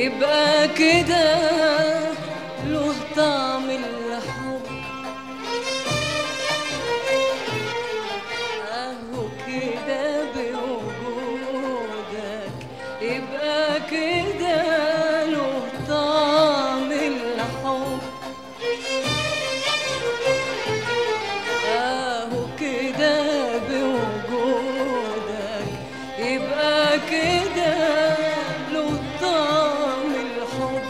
يبقى كده له طعم الحب اهو كده بوجودك يبقى كده له طعم الحب اهو كده بوجودك يبقى كده له طعم الحب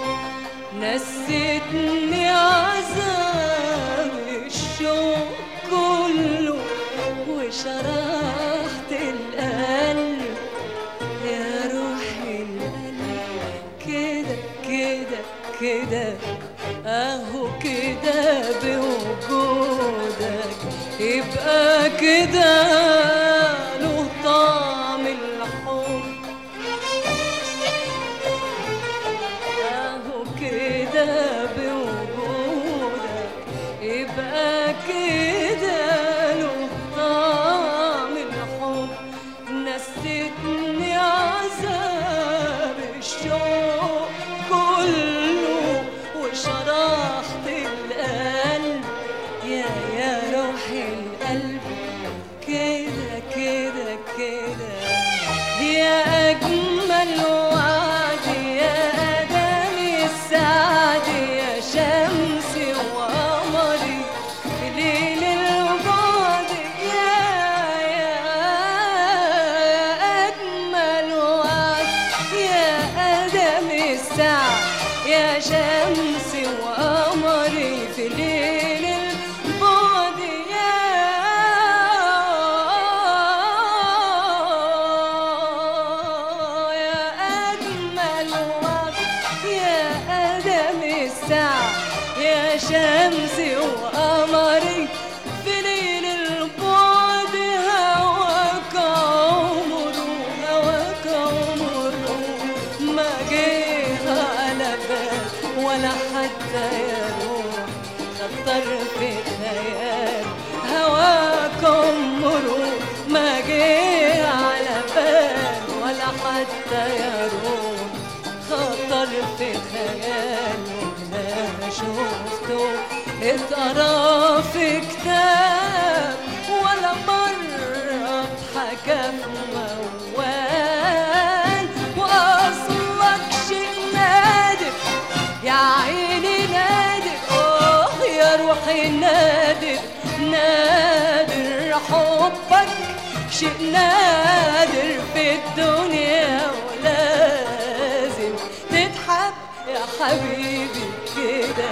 نسيتني عذاب الشوق كله وشرحت القلب يا روحي القلب كده كده كده اهو كده بوجودك يبقى كده له طعم الحب اهو كده بوجودك يبقى كده له طعم الحب نسيتني عذاب الشوق كله وشرحت القلب يا يا روحي القلب كده كده كده يا أجمل وعد يا أدمي السعد يا شمسي وقمري في ليل البعد يا يا أجمل وعد يا أدمي السعد يا شمسي وقمري في ليل البعد يا يا أجمل وقت يا أدم الساعة يا شمسي وقمري في ليل البعد هواك عمر هواك عمر ما جه على بال ولا حتى يروح خطر في خيال هواك عمره ما جه على بال ولا حتى يروح خطر في خياله ما شفته اتقرا في كتاب ولا مرة اتحكى في موال وأصلك شيء نادر يا عيني نادر اه يا روحي نادر نادر حبك شيء نادر في الدنيا ولازم تتحب يا حبيبي كده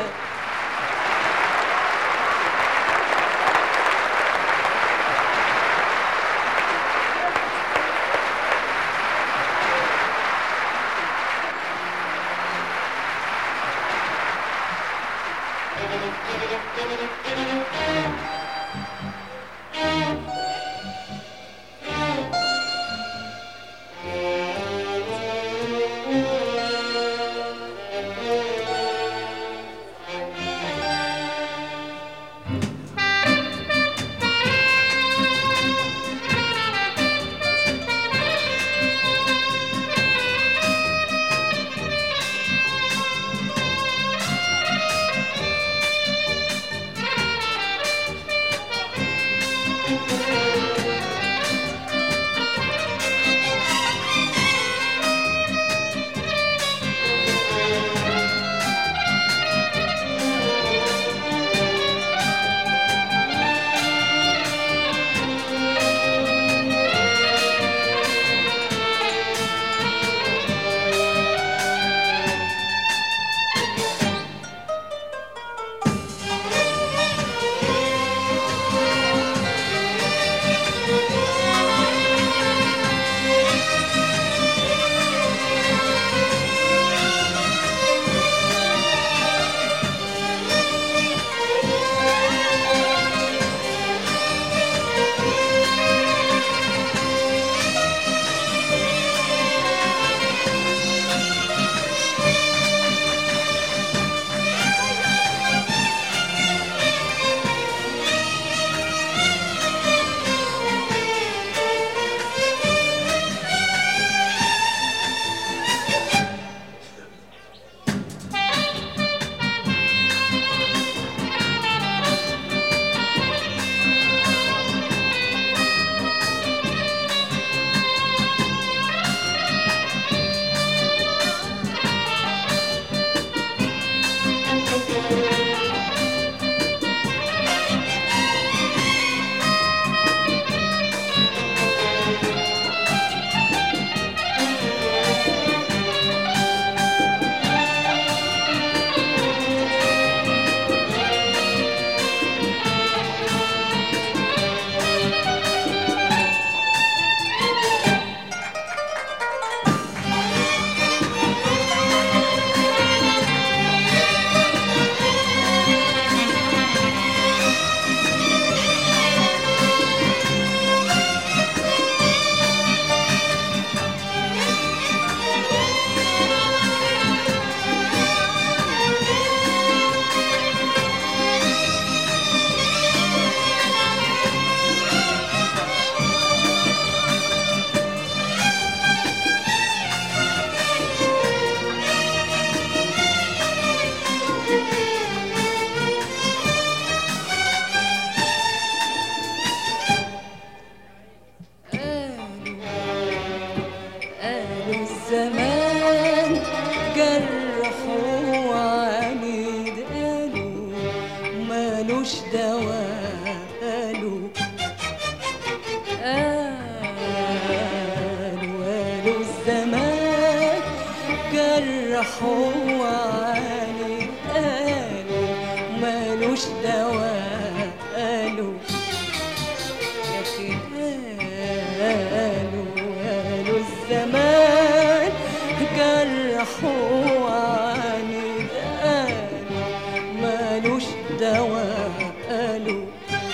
جرحه علي قالوا مالوش دواء قالوا يا أخي قالوا قالوا الزمان جرحه علي قالوا مالوش دواء قالوا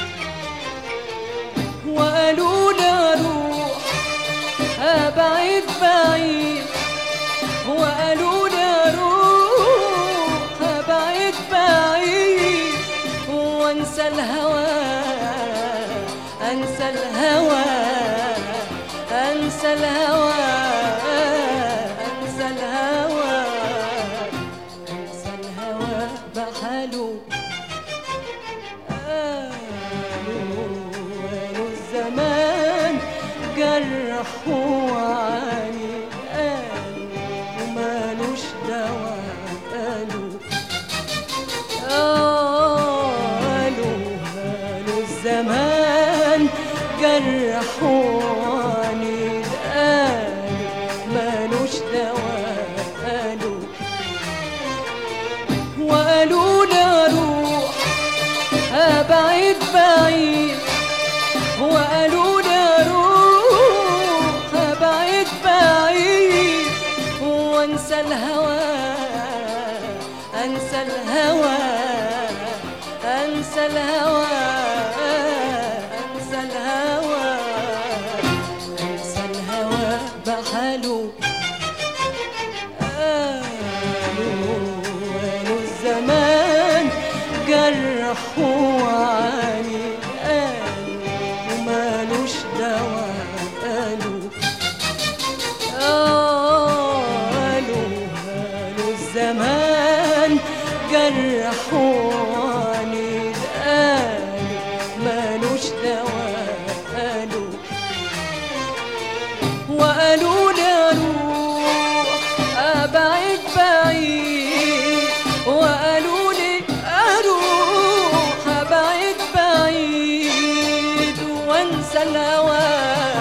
وقالوا لي اروح ابعد بعيد وقالوا لي اروح ابعد بعيد وانسى الهوى انسى الهوى انسى الهوى انسى الهوى انسى الهوى بحاله قالوا قالوا الزمان جرحوا عني قالوا ومالوش دواء قالوا قالوا قالوا الزمان جرحوا عني قالوا مالوش دواء قالوا وقالوا لي اروح ابعد بعيد وقالوا لي اروح ابعد بعيد وانسى الهوى انسى الهوى انسى الهوى انسى الهوى انسى الهوى بحاله قالوا قالوا الزمان جرحوا عني قالوا ومالوش دواء قالوا قالوا قالوا الزمان جرحوا عني قالوا مالوش دواء قالوا وقالوا لي اروح ابعد بعيد وقالوا لي اروح ابعد بعيد وانسى الهوى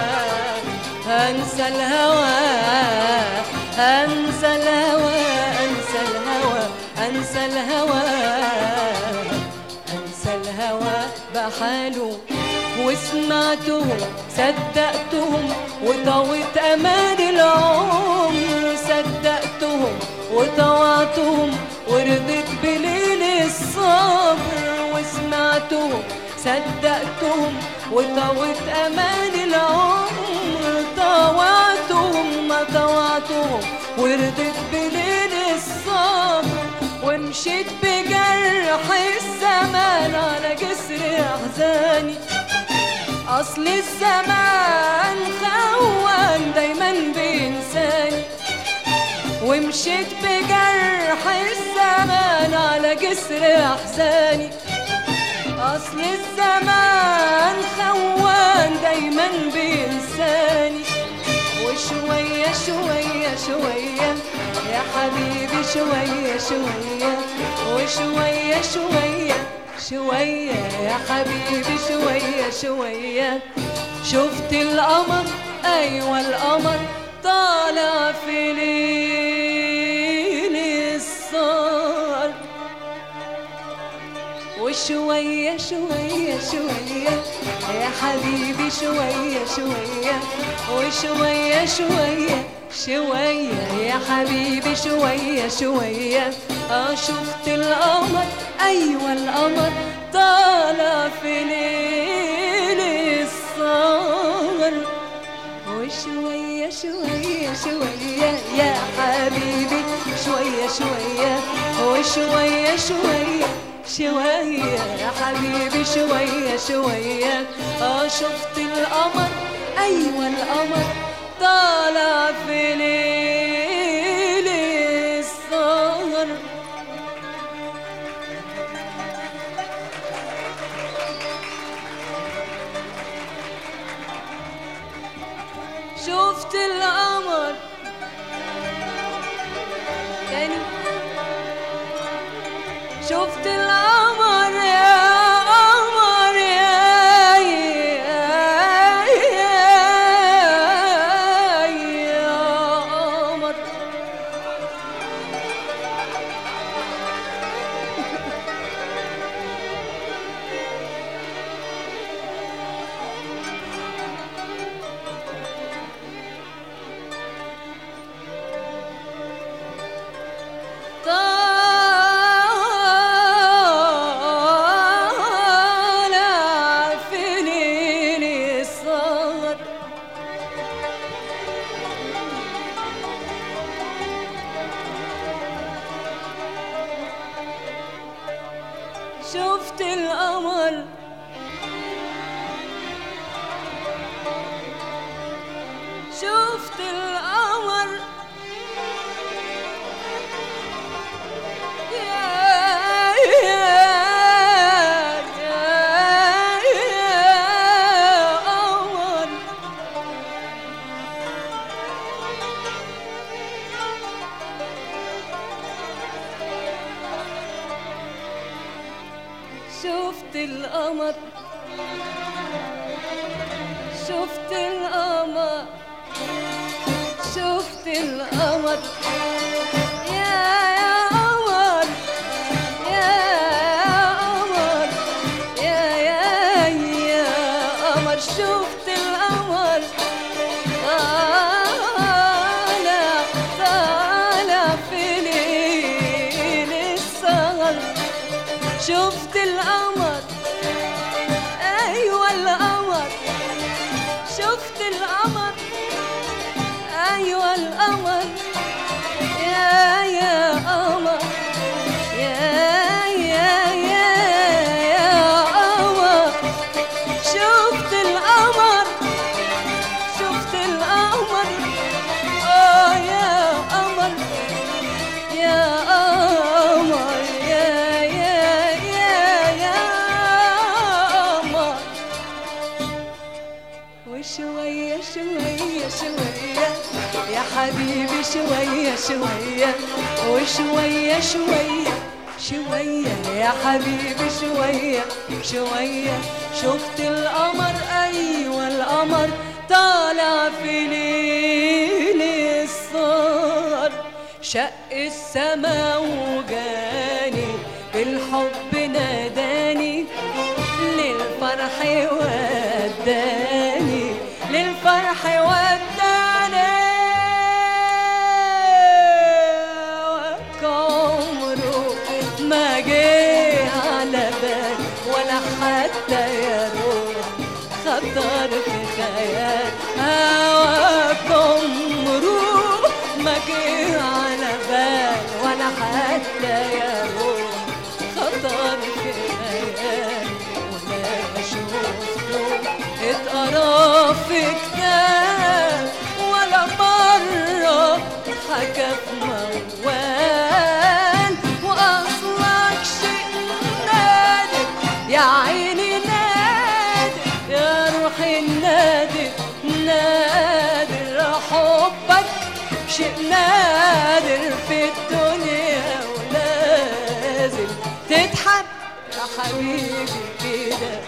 انسى الهوى انسى الهوى انسى الهوى انسى الهوى انسى الهوى بحاله وسمعتهم صدقتهم وطويت امان العمر صدقتهم وطوعتهم ورضيت بليل الصبر وسمعتهم صدقتهم وطويت امان العمر طوعتهم ما طوعتهم ورضيت بليل الصبر ومشيت بجرح الزمان على جسر احزاني اصل الزمان خوان دايما بينساني ومشيت بجرح الزمان على جسر احزاني اصل الزمان خوان دايما بينساني وشوية شوية شوية يا حبيبي شوية شوية وشوية شوية شوية يا حبيبي شوية شوية شفت القمر أيوة القمر طالع في ليل الصار وشوية شوية شوية يا حبيبي شوية شوية وشوية شوية شوية يا حبيبي شوية شوية اه شفت القمر أيوة القمر طالع في ليل الصار وشوية شوية شوية يا حبيبي شوية شوية وشوية شوية شوية يا حبيبي شوية شوية اه شفت القمر أيوة القمر طالع في ليل السهر شفت القمر تاني شفت القمر يا قمر يا يا يا قمر شفت القمر شفت القمر يا يا يا يا قمر شفت القمر شفت القمر شفت القمر يا يا قمر يا قمر يا يا يا قمر شفت القمر طالع طالع في ليل السهر شفت القمر ايوه القمر شفت القمر ايوه القمر يا يا قمر يا يا يا يا قمر شفت القمر شفت القمر اه يا قمر يا قمر يا يا يا يا قمر وشوية شوية شوية يا حبيبي شوية شوية وشوية شوية شوية يا حبيبي شوية شوية شفت القمر أيوة القمر طالع في ليل الصار شق السما وجاني بالحب ناداني للفرح وداني للفرح وداني وكمره ما جه على بال ولا حتى يا روح خطر في خيال هواكم روح ما جه على بال ولا حتى يا روح خطر في خيال ولا شفته اتقرا في كتاب ولا مرة حكى في موال وأصلك شيء نادر يا عيني نادر يا روحي نادر نادر حبك شيء نادر في الدنيا ولازم تضحك يا حبيبي كده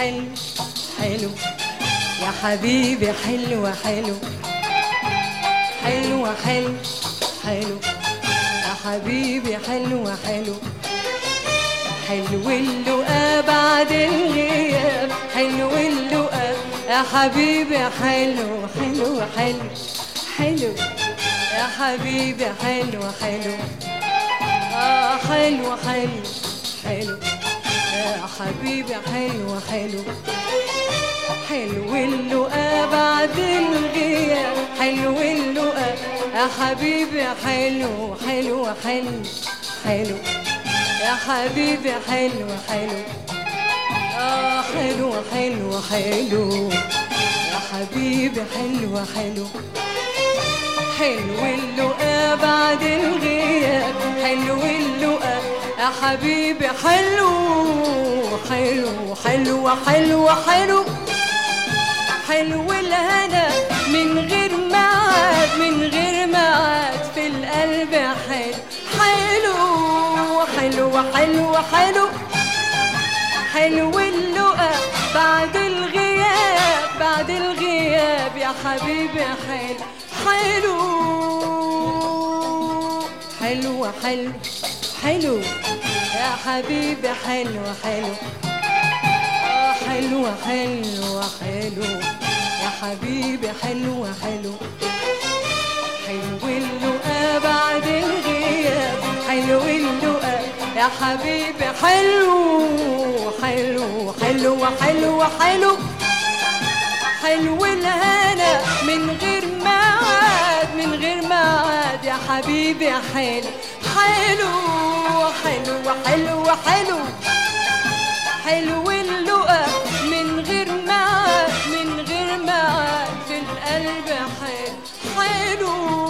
حلو حلو يا حبيبي حلو حلو حلو حلو حلو يا حبيبي حلو حلو حلو اللقا بعد الغياب حلو اللقا يا حبيبي حلو حلو حلو حلو يا حبيبي حلو حلو آه حلو حلو حلو يا حبيبي حلو حلو حلو اللقا بعد الغياب حلو اللقا يا حبيبي حلو حلو حلو حلو يا حبيبي حلو حلو آه حلو حلو حلو يا حبيبي حلو حلو حلو اللقا بعد الغياب حلو اللقا يا حبيبي حلو حلو حلو حلو حلو حلو الهنا من غير معاد من غير معاد في القلب حلو حلو حلو حلو حلو حلو اللقا بعد الغياب بعد الغياب يا حبيبي حلو حلو حلو حلو حلو يا حبيبي حلو حلو آه حلو حلو حلو يا حبيبي حلو حلو حلو اللقا بعد الغياب حلو اللقا يا حبيبي حلو حلو حلو حلو حلو حلو الهنا من غير معاد من غير معاد يا حبيبي حلو حلو حلو حلو حلو حلو اللقا من غير معاد من غير معاد في القلب حلو حلو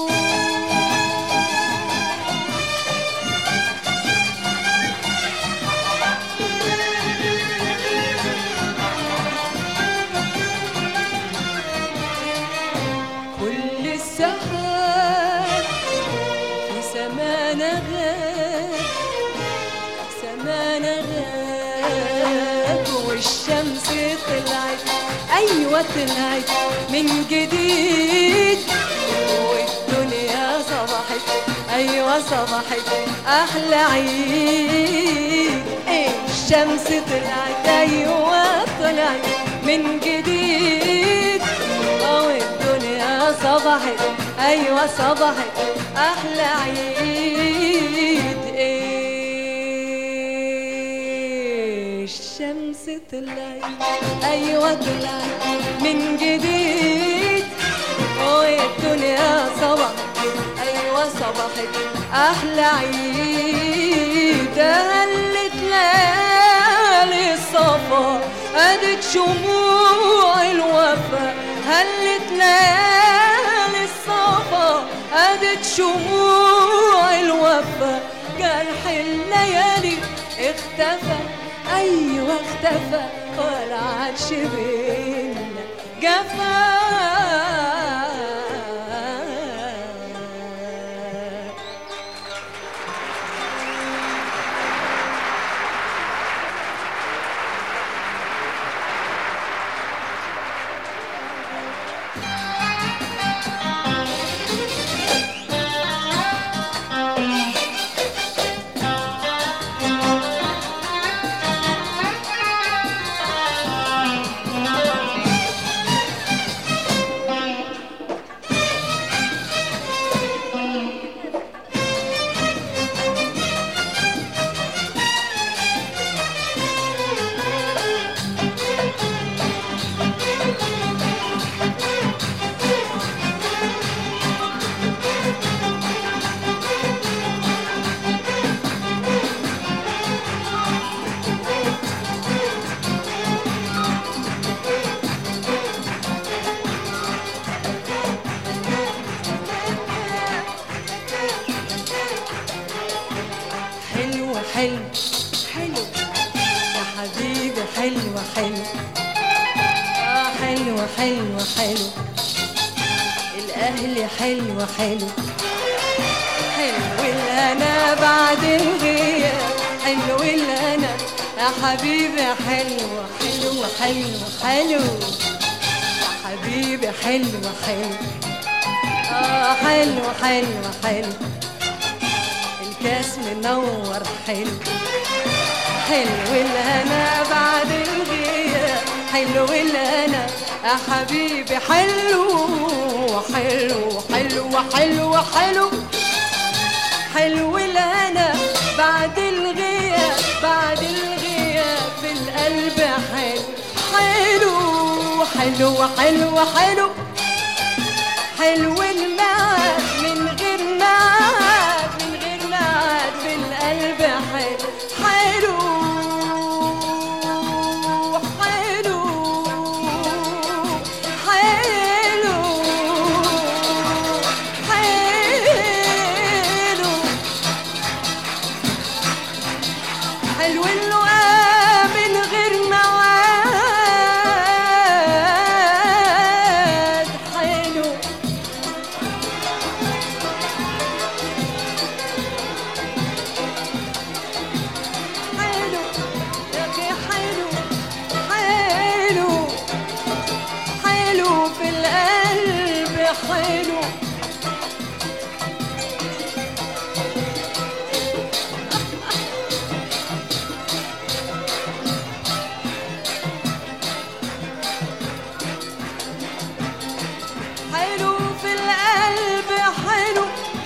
كل السحاب في سمانا غاب سمانا غاب والشمس طلعت ايوه طلعت من جديد والدنيا صبحت ايوه صبحت احلى عيد الشمس طلعت ايوه طلعت من جديد اه الدنيا صبحت ايوه صبحت احلى عيد ايه الشمس طلعت ايوه طلعت من جديد اه الدنيا صبحت ايوه صبحت احلى عيد هلت ليالي الصفا ادت شموع الوفا هلت ليالي الصفا ادت شموع الوفا جرح الليالي اختفى ايوه اختفى ولا عادش بينا جفا حلو حلو حلو يا حبيبي حلو حلو آه حلو حلو حلو الأهل حلو حلو حلو الأنا بعد الغياب حلو الأنا يا حبيبي حلو حلو حلو حلو يا حبيبي حلو حلو اه حلو حلو حلو الكاس منور حلو حلو الهنا بعد الغياب حلو الهنا يا حبيبي حلو حلو حلو حلو حلو حلو الهنا بعد الغياب بعد الغياب في القلب حلو حلو حلو حلو حلو حلو المعاد من غير معاد من غير معاد في القلب حلو حلو حلو حلو حلو حلو اللقاء من غير مواد حلو حلو يا أخي حلو حلو حلو في القلب حلو حلو في القلب حلو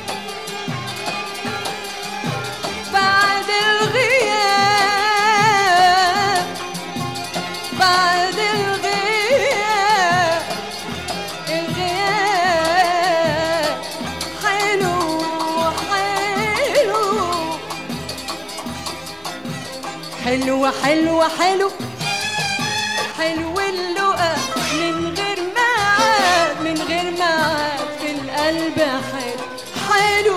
بعد الغياب بعد الغياب الغياب حلو حلو حلو حلو حلو حلو اللقا من غير معاد من غير معاد في القلب حلو حلو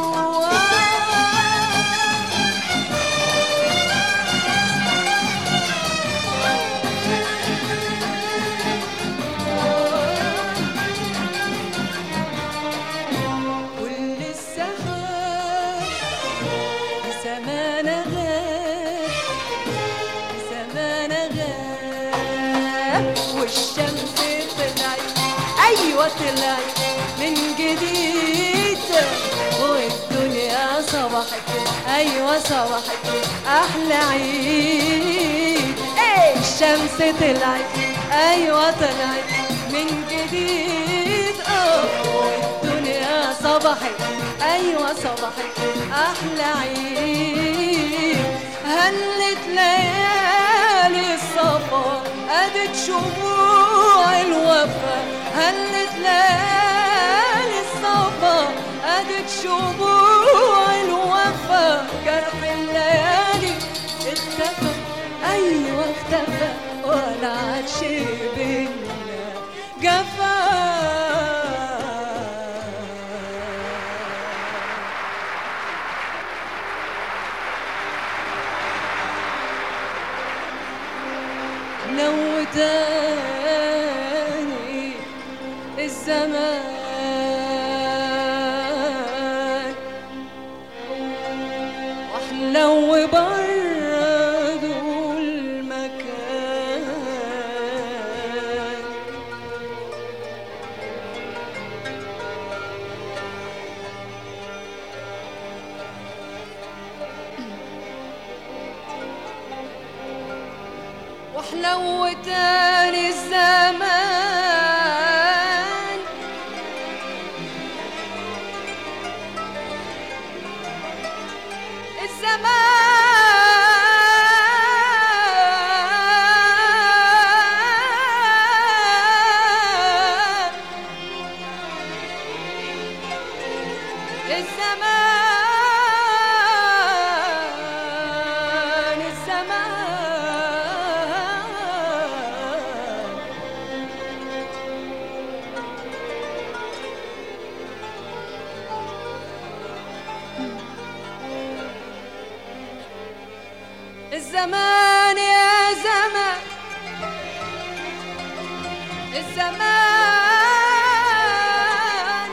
كل السحاب بسمانة غاب بسمانة غاب والشمس طلعت أيوة طلعت من جديد والدنيا صبحت أيوة صبحت أحلى عيد إيه الشمس طلعت أيوة طلعت من جديد اه والدنيا صبحت أيوة صبحت أحلى عيد هلت ليالي الصفا أدت شموع الوفا هلت ليالي الصفا أدت شموع الوفا جرح الليالي اختفى أيوة اختفى ولا عادش بينا جفا لو تاني الزمان واحلو برضو المكان واحلو تاني الزمان الزمان الزمان الزمان الزمان يا زمان الزمان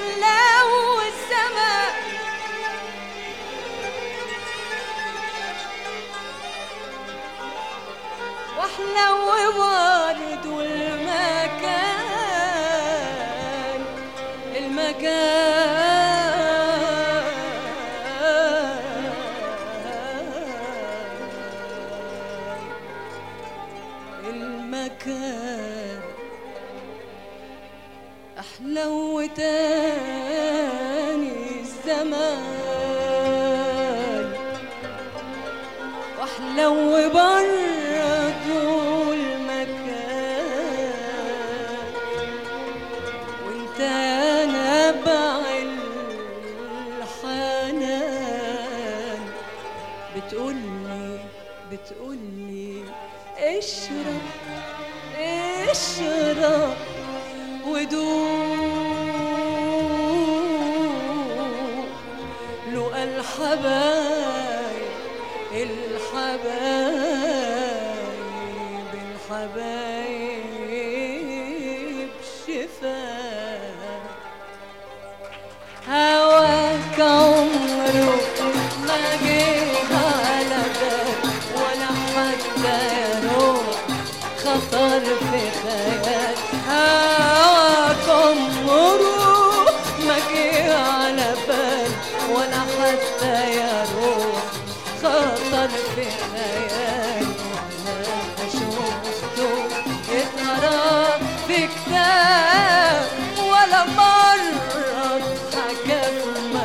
أحلى الزمان أحلى وورد والمكان المكان المكان أحلى وتاني الزمان واحلى وبرضه المكان وانت نبع الحنان بتقولي بتقولي اشرب اشرب ودوق لقى الحبايب الحبايب الحبايب شفاء هواك عمره ما جه على بال ولا حتى يروح خطر في خيال هواك عمره ما جه على بال ولا حتى يروح خطر في خيال انا شفته اتقرا في كتاب ولا مرة حكى في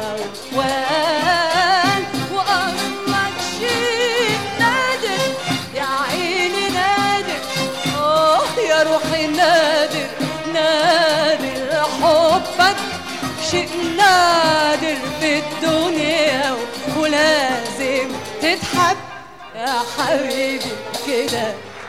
موال وأصلك شيء نادر يا عيني نادر آه يا روحي نادر نادر حبك شيء نادر في الدنيا ولازم تتحب يا حبيبي كده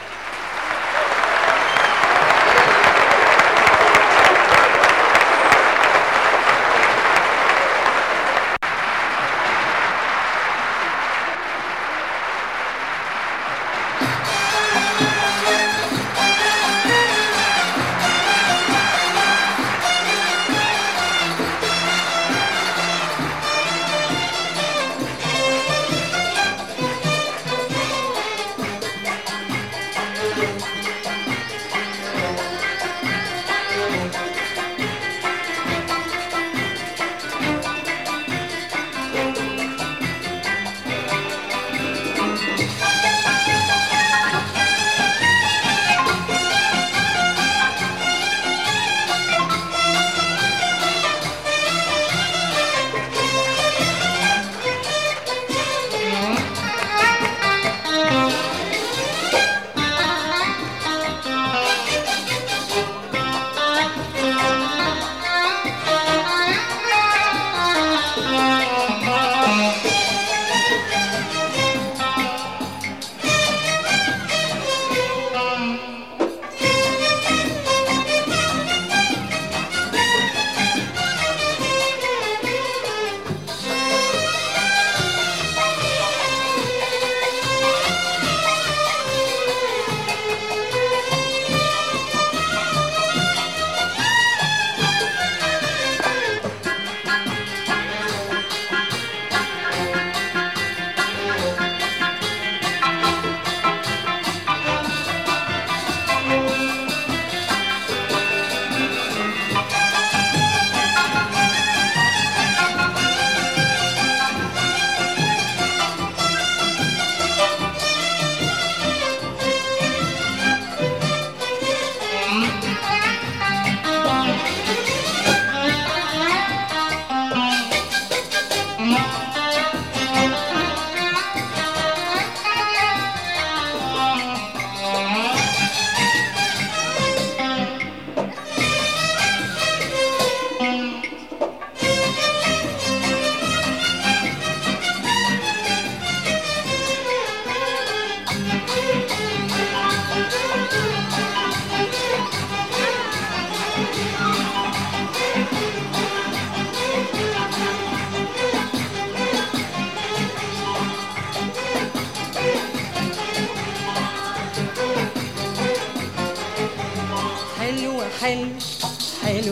حلو حلو حلو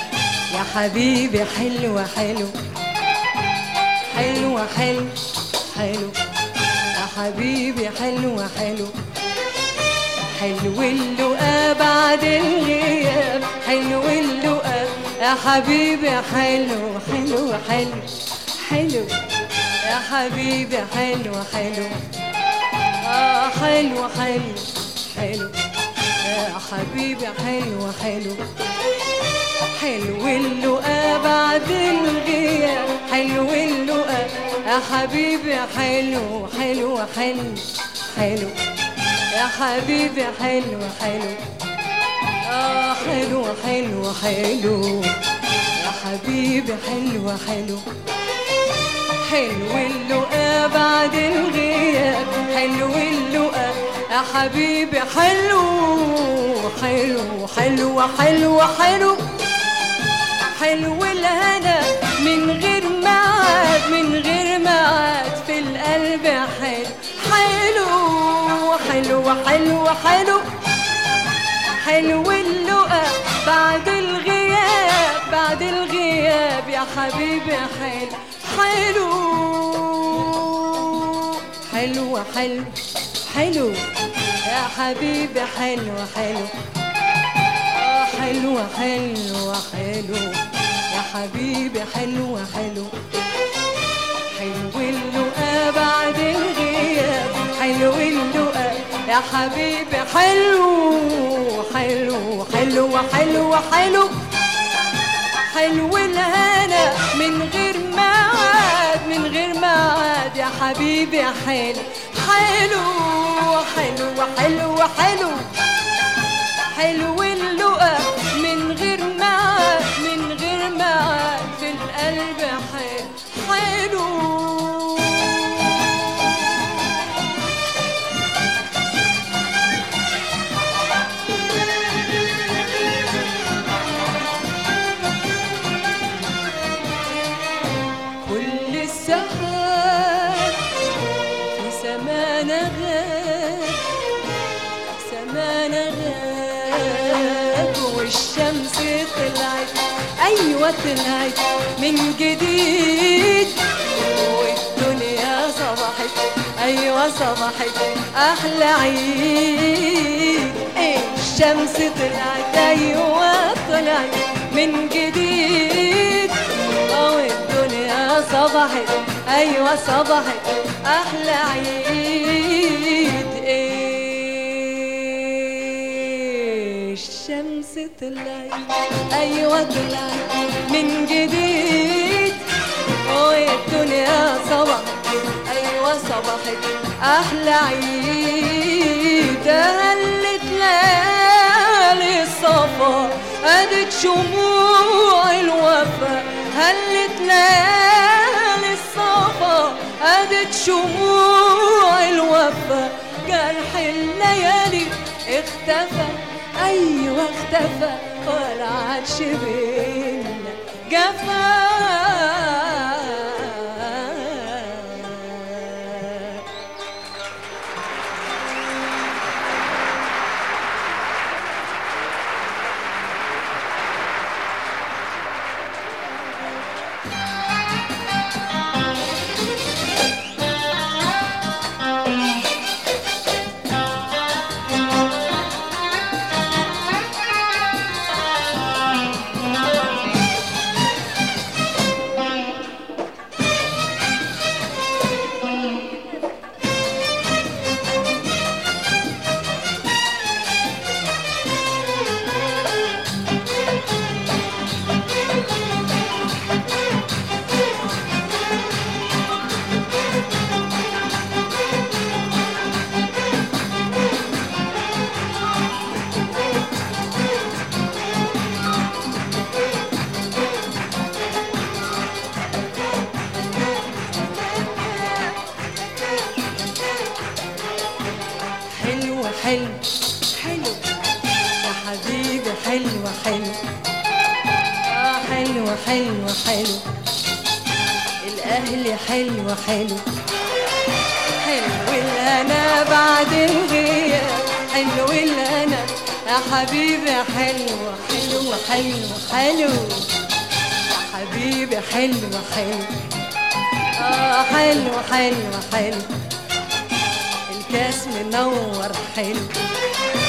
يا حبيبي حلو حلو حلو حلو حلو يا حبيبي حلو حلو حلو اللقا بعد الغياب حلو اللقا يا حبيبي حلو حلو حلو حلو يا حبيبي حلو حلو آه حلو حلو حلو يا حبيبي حلو حلو حلو اللقا بعد الغياب حلو اللقا يا حبيبي حلو حلو حلو حلو يا حبيبي حلو حلو آه حلو حلو حلو يا حبيبي حلو حلو حلو اللقا بعد الغياب حلو اللقا يا حبيبي حلو حلو حلو حلو حلو حلو الهنا من غير معاد من غير معاد في القلب حلو حلو حلو حلو حلو حلو اللقا بعد الغياب بعد الغياب يا حبيبي حلو حلو حلو حلو حلو يا حبيبي حلو حلو آه حلو حلو حلو يا حبيبي حلو حلو حلو اللقا بعد الغياب حلو اللقا يا حبيبي حلو حلو حلو حلو حلو حلو الهنا من غير معاد من غير معاد يا حبيبي حلو حلو حلو حلو حلو حلو اللقا من غير معاد من غير معاد في القلب حلو حلو كل السحاب في سمانا غاب سمانا غاب والشمس طلعت ايوه طلعت من جديد والدنيا صبحت ايوه صبحت احلى عيد إيه الشمس طلعت ايوه طلعت من جديد اه الدنيا صبحت ايوه صبحت احلى عيد ايه الشمس طلعت ايوه طلعت من جديد اه الدنيا صبحت ايوه صبحت احلى عيد هلت ليالي الصفا ادت شموع الوفا هلت ليالي الصفا ادت شموع الوفا جرح الليالي اختفى ايوه اختفى ولا عادش بينا جفا حلو حلو حلو يا حبيبي حلو حلو آه حلو حلو حلو الأهل حلو حلو حلو الأنا بعد الغياب حلو الأنا يا حبيبي حلو حلو حلو حلو يا حبيبي حلو حلو آه حلو حلو حلو الكاس منور حلو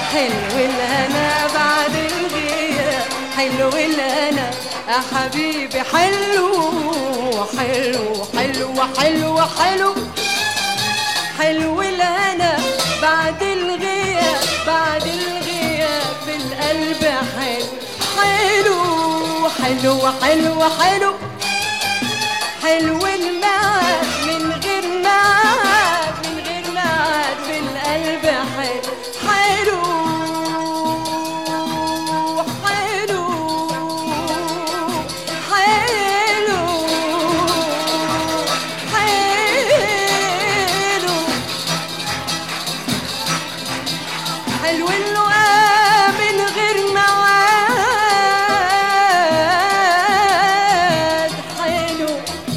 حلو الهنا بعد الغياب حلو الهنا يا حبيبي حلو حلو حلو حلو حلو حلو الهنا بعد الغياب بعد الغياب في القلب حلو حلو حلو حلو حلو حلو المعاد من غير معاد من غير معاد في القلب حلو حلو حلو حلو حلو حلو اللقاء من غير مواد حلو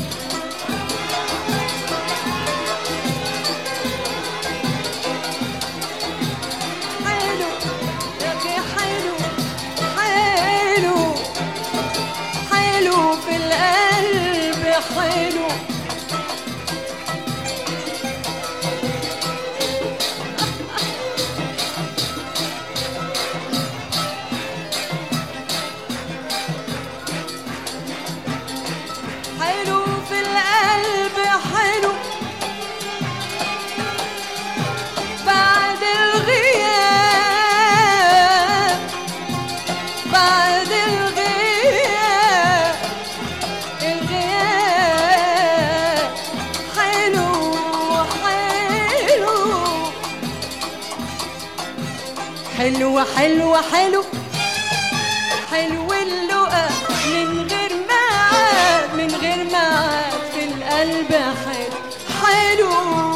حلو يا اخي حلو حلو حلو في القلب حلو حلو في القلب حلو بعد الغياب بعد الغياب الغياب حلو حلو حلو حلو حلو حلو اللقا من غير معاد من غير معاد في القلب حلو حلو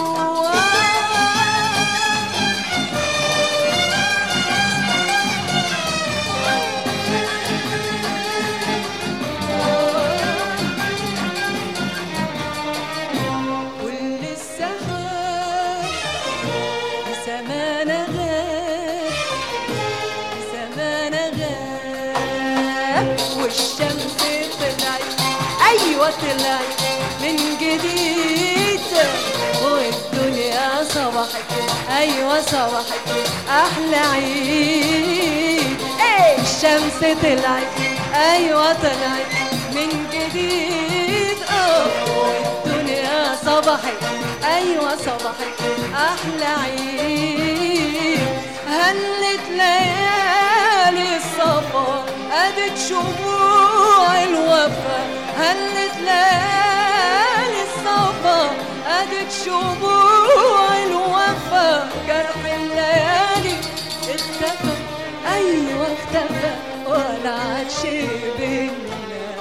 كل السحاب بسمانة غاب بسمانة غاب والشمس طلعت أيوة طلعت من جديد والدنيا صبحت أيوة صبحت أحلى عيد إيه الشمس طلعت أيوة طلعت من جديد اه والدنيا صبحت أيوة صبحت أحلى عيد هلت ليالي الصفا أدت شموع الوفا هلت ليالي الصفا أدت شموع الوفا جرح الليالي اختفى أيوة اختفى ولا عادش بينا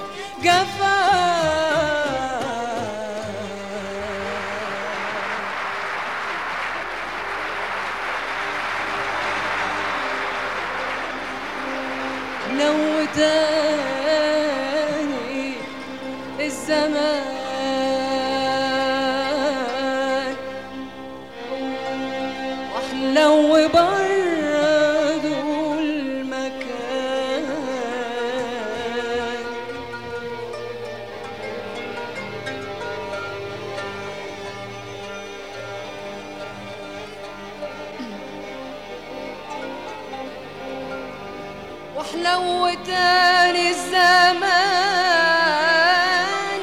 جفا لو تاني الزمان واحلو برضو المكان واحلو تاني الزمان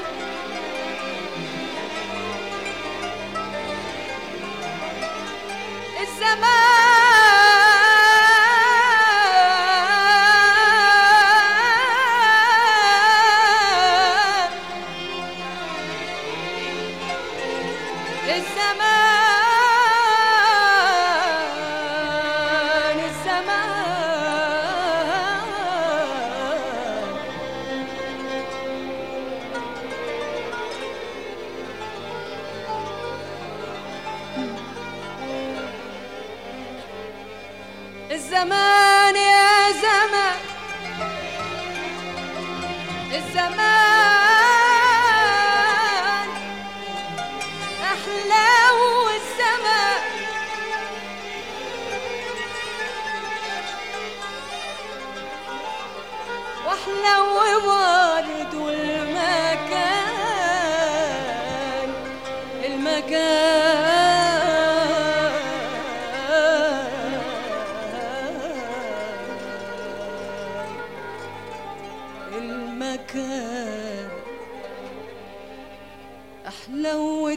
الزمان الزمان الزمان الزمان يا زمان الزمان أحلى والزمان واحلى وبرد المكان المكان مكان أحلو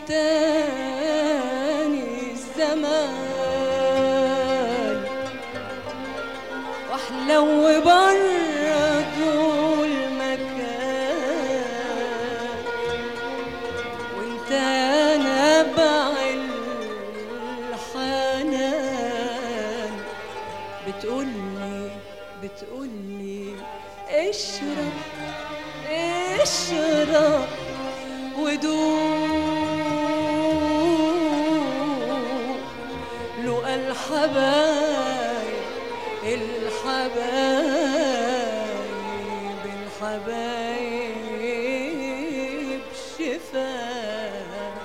تاني الزمان واحلو برضو المكان وانت نبع الحنان بتقولي بتقولي اشرب اشرب ودوق لقى الحبايب الحبايب الحبايب شفاء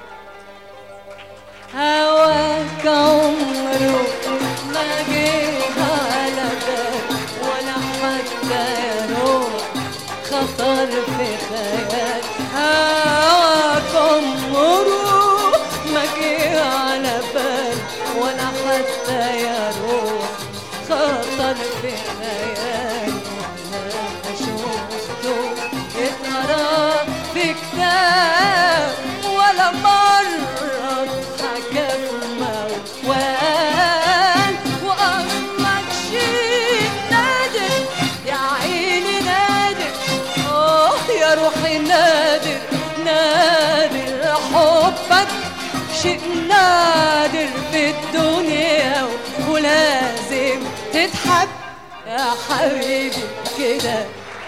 هواك عمره ما جه على بال ولا حتى يروح خطر في خيال هواك عمره ما جه على بال ولا حتى يروح خطر في خيال وانا شفته اتقرا في كتاب ولا مرة حكى في موال وأصلك شيء نادر يا عيني نادر آه يا روحي نادر نادر حبك شيء نادر في الدنيا ولازم تتحب يا حبيبي كده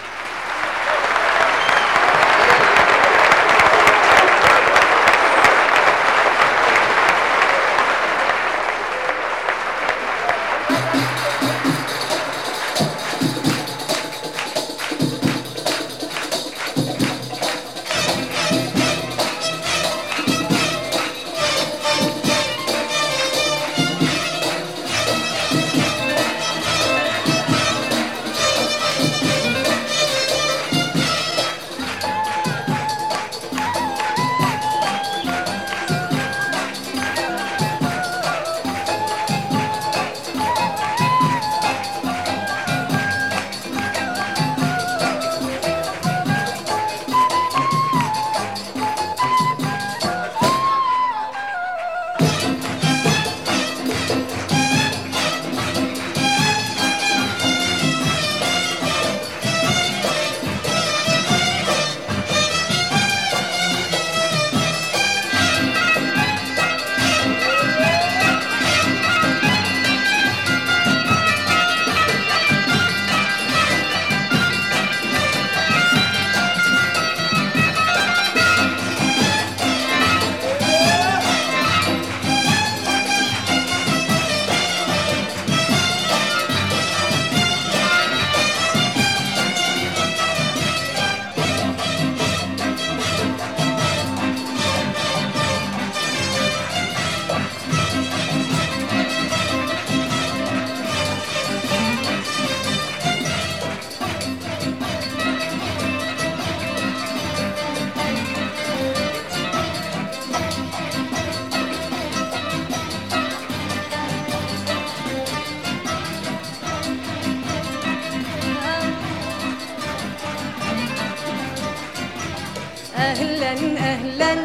أهلا أهلا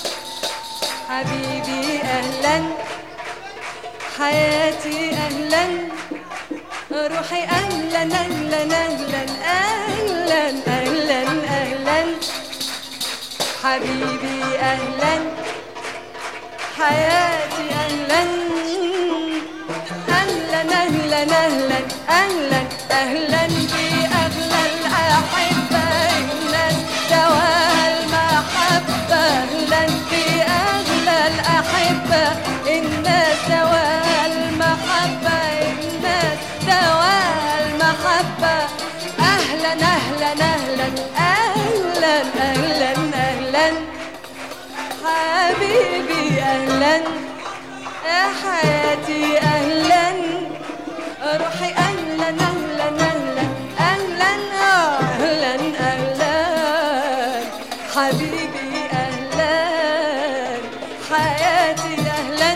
حبيبي أهلا حياتي أهلا روحي أهلا أهلا أهلا أهلا أهلا أهلا حبيبي أهلا حياتي أهلا أهلا أهلا أهلا أهلا أهلا بأغلى الأحبة الناس دواها المحبة أهلا بأغلى الأحبة الناس دواها المحبة الناس دواها المحبة أهلا أهلا أهلا أهلا أهلا أهلا حبيبي أهلا يا حياتي أهلا روحي أهلا أهلا أهلا أهلا أهلا أهلا حبيبي أهلا حياتي أهلا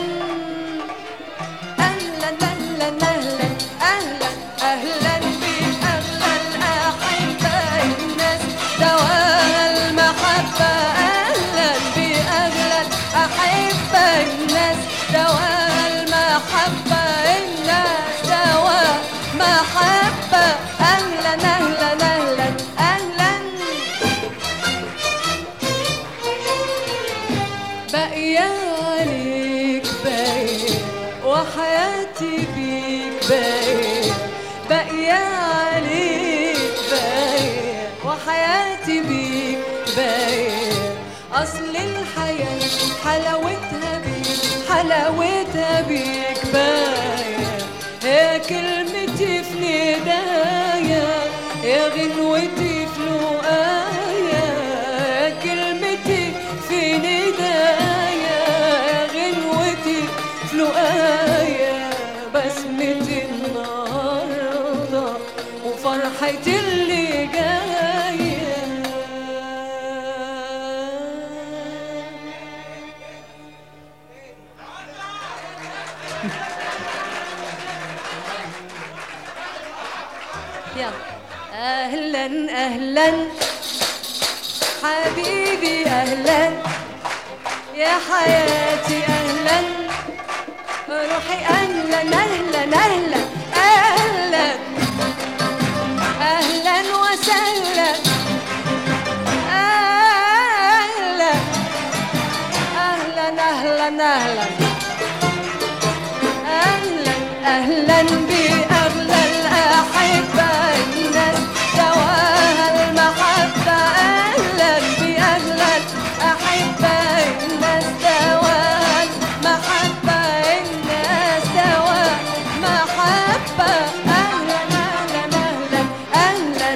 أهلا أهلا أهلا أهلا أهلا بأغلى الأحبة الناس باقية باقية عليك باقية وحياتي بيك باقية أصل الحياة حلاوتها بيك حلاوتها بيك باقية يا كلمتي في ندايا يا غنوتي في لقايا يا كلمتي في ندايا يا غنوتي في لقايا بسمتي النهارده وفرحتي اللي جايه يلا اهلا اهلا حبيبي اهلا يا حياتي اهلا روحي اهلا اهلا اهلا اهلا اهلا وسهلا اهلا اهلا اهلا اهلا اهلا اهلا باغلى الاحبه الناس دواها المحبه اهلا باغلى الاحبه الناس دواها المحبه الناس دواها محبه اهلا اهلا اهلا اهلا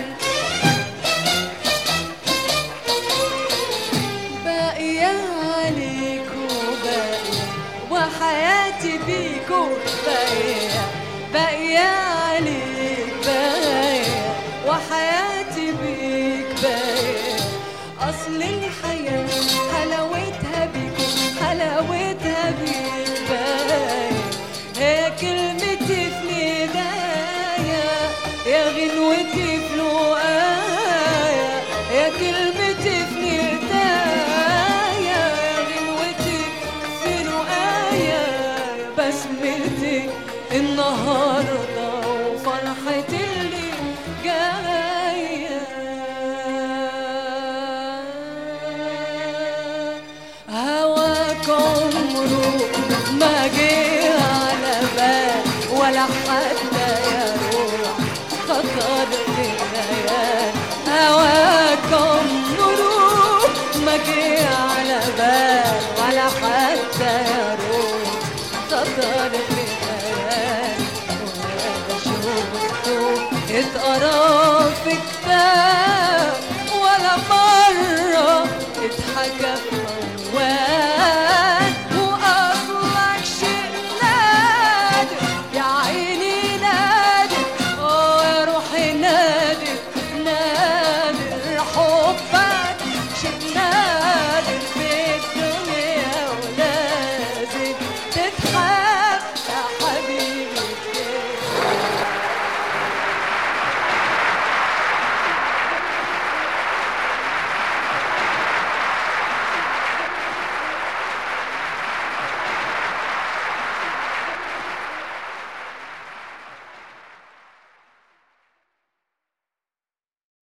باقية عليك وباقية وحياتي بيك باقية باقية عليك باقية وحياتي بيك باقية أصل الحياة حلاوتها بيك حلاوتها بيك باقية هي كلمتي في ندايا يا غنوتي في لقايا يا كلمتي في ندايا يا غنوتي في لقايا يا بسمتي النهارده وفرحتي اللي جايه هواك عمره ما جه على بال ولا حتى يا روح خطر في الليال هواك عمره ما جه على بال ولا حتى يا روح خطر في الليال ولا شفته اتقرا في كتاب